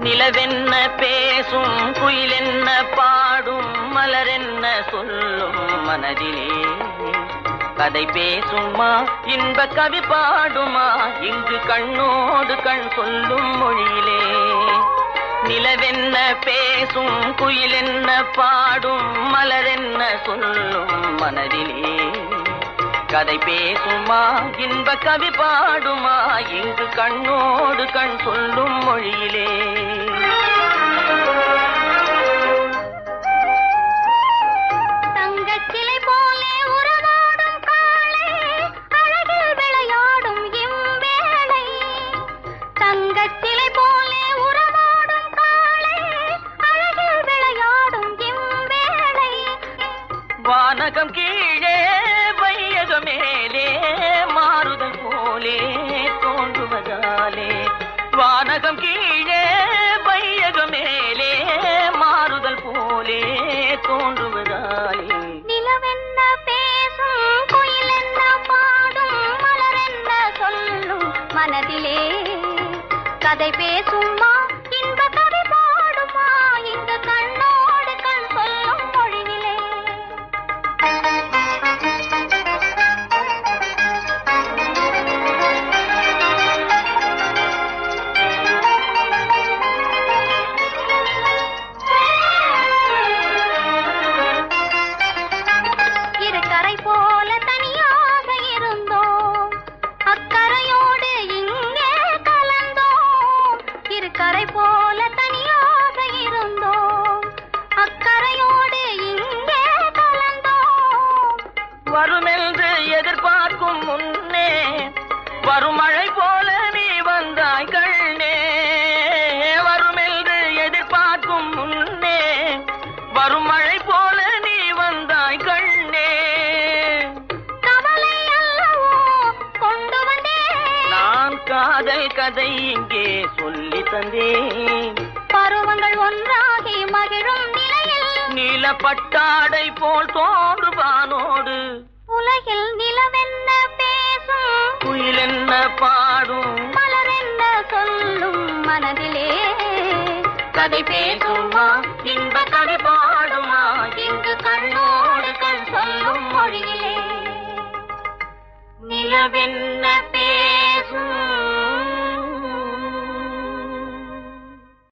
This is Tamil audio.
நிலவென்ன பேசும் குயிலென்ன பாடும் மலரென்ன சொல்லும் மனதிலே கதை பேசுமா இன்ப கவி பாடுமா இங்கு கண்ணோடு கண் சொல்லும் மொழியிலே நிலவென்ன பேசும் குயிலென்ன பாடும் மலரென்ன சொல்லும் மனதிலே கதை பேசுமா இன்ப கவி பாடுமா இங்கு கண்ணோடு கண் சொல்லும் மொழியிலே தங்கச்சிலை போலே உறவாடும் காளை அழகில் விளையாடும் இவ்வேளை தங்கச்சிலை போலே உறவாடும் காளை அழகில் விளையாடும் இவ்வேளை வானகம் கீழே வையக மேலே மாறுதல் போலே தோன்றுவதாலே வானகம் கீழே வையக மேலே மாறுதல் போலே தோன்றுவதாலே நிலவென்ன பேசும் குயிலென்ன பாடும் மலரென்ன சொல்லும் மனதிலே கதை பேசுமா இன்ப கவி பாடுமா இங்கு கண்ணோடு கண் சொல்லும் மொழியிலே இரு கரை போல தனியாக இருந்தோம் அக்கரையோடு இங்கே கலந்தோம் இரு கரை போல தனியாக இருந்தோம் அக்கரையோடு இங்கே கலந்தோம் வருமென்று எதிர்பார்க்கும் முன்னே வருமழை போல நீ வந்தாய் கண்ணே வருமென்று எதிர்பார்க்கும் முன்னே வருமழை போல நீ வந்தாய் கண்ணே கவலை அல்லவோ கொண்டு வந்தேன் நான் காதல் கதை இங்கே சொல்லி தந்தேன் பருவங்கள் ஒன்றாகி மகிழும் நிலையில் நீல பட்டாடை போல் தோன்றுவானோடு உலகில் நிலவென்ன பேசும் குயிலென்ன பாடும் மலரென்ன சொல்லும் மனதிலே கதை பேசுமா இன்ப கவி பாடுமா இங்கு கண்ணோடு கண் சொல்லும் மொழியிலே நிலவென்ன பேசும்